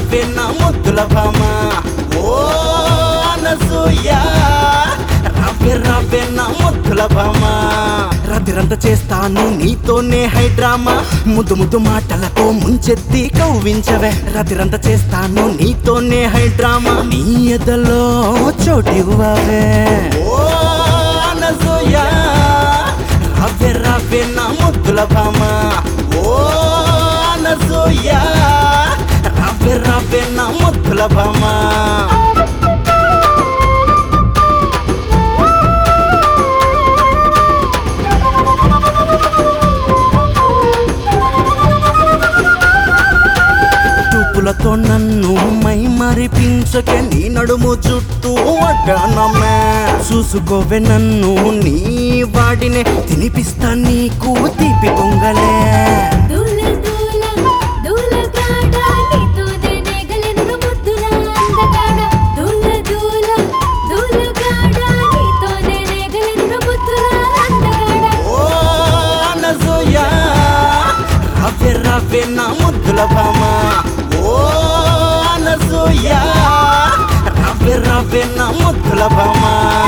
రవ్వే నా ముద్దుల భామ ఓ అనసూయ రవ్వే రవ్వే నా ముద్దుల భామ రతిరంత చేస్తాను నీతోనే హైడ్రామా ముద్దు ముద్దు మాటలతో ముంచెత్తి కవ్వించవే రతిరంత చేస్తాను నీతోనే హైడ్రామా నీ ఎదలో చోటివ్వవే ఓ అనసూయ రవ్వే రవ్వే నా ముద్దుల భామ ఓ అనసూయ రవ్వే రవ్వే నా ముద్దుల భామ చూపులతో నన్ను మై మరిపించకే నీ నడుము చుట్టూ వడ్డానమ్మే చూసుకోవే నన్ను నీ వాడినే తినిపిస్తా నీకు తీపి పొంగలే దూల దూల దూల గాడ నీతోనే నెగలెను ముద్దుల అందగాడ దూల దూల దూల గాడ నీతోనే నెగలెను ముద్దుల అందగాడ ఓ అనసూయ రవ్వే రవ్వే నా ముద్దుల భామ ఓ అనసూయ రవ్వే రవ్వే నా ముద్దుల భామ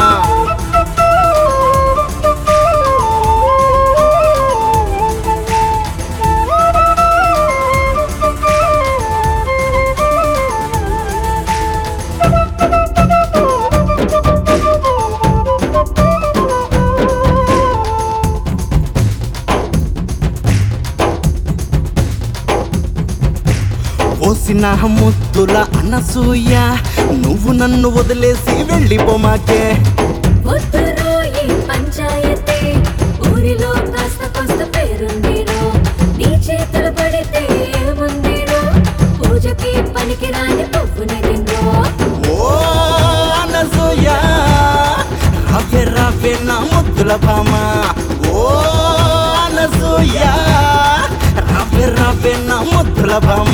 పోసిన ముద్దుల అనసూయ నువ్వు నన్ను వదిలేసి వెళ్ళిపోమాకే వద్దురో ఈ పంచాయతీ ఊరిలో కాస్త కొంత పేరుందిరో నీ చేతులు పడితే ఏముందిరో పూజకి పనికి రాని పువ్వుని తిందో ఓ అనసూయ రవ్వే రవ్వే నా ముద్దుల భామ ఓ అనసూయ రవ్వే రవ్వే నా ముద్దుల భామ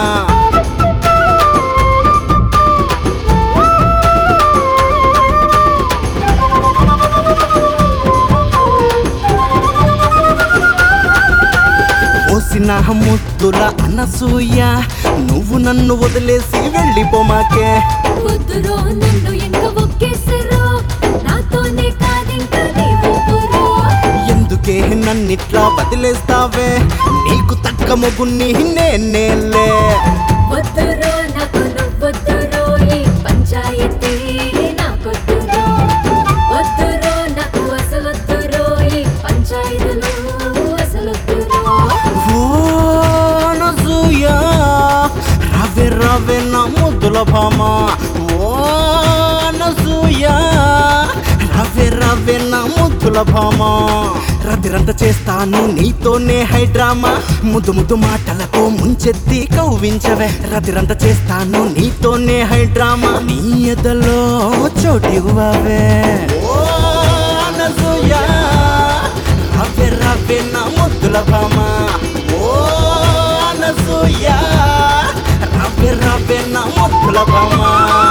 పోసిన ముద్దుల అనసూయ నువ్వు నన్ను వదిలేసి వెళ్ళిపోమాకే వద్దురో నన్ను ఇంక ఒక్కేసరో నాతోనే కాదింక నీ ఊపురో ఎందుకే నన్నిట్లా వదిలేస్తావే నీకు తక్క మొగుణ్ణి నేనేలే వద్దురో నాకు నువ్వొద్దురో ఈ పంచాయతీ నాకొద్దురో వద్దురో నాకు అసలొద్దురో ఈ పంచాయతీలు అసలొద్దురో ఓ అనసూయ రవే రవే నా ముద్దుల భామ ఓ అనసూయ రవే రవే నా ముద్దుల భామ రతిరంత చేస్తాను నీతోనే హైడ్రామా ముద్దు ముద్దు మాటలతో ముంచెత్తి కవ్వించవే రతిరంత చేస్తాను నీతోనే హైడ్రామా నీ ఎదలో చోటివ్వవే ఓ అనసూయ రవ్వే రవ్వే నా ముద్దుల భామ ఓ అనసూయ రవ్వే రవ్వే నా ముద్దుల భామ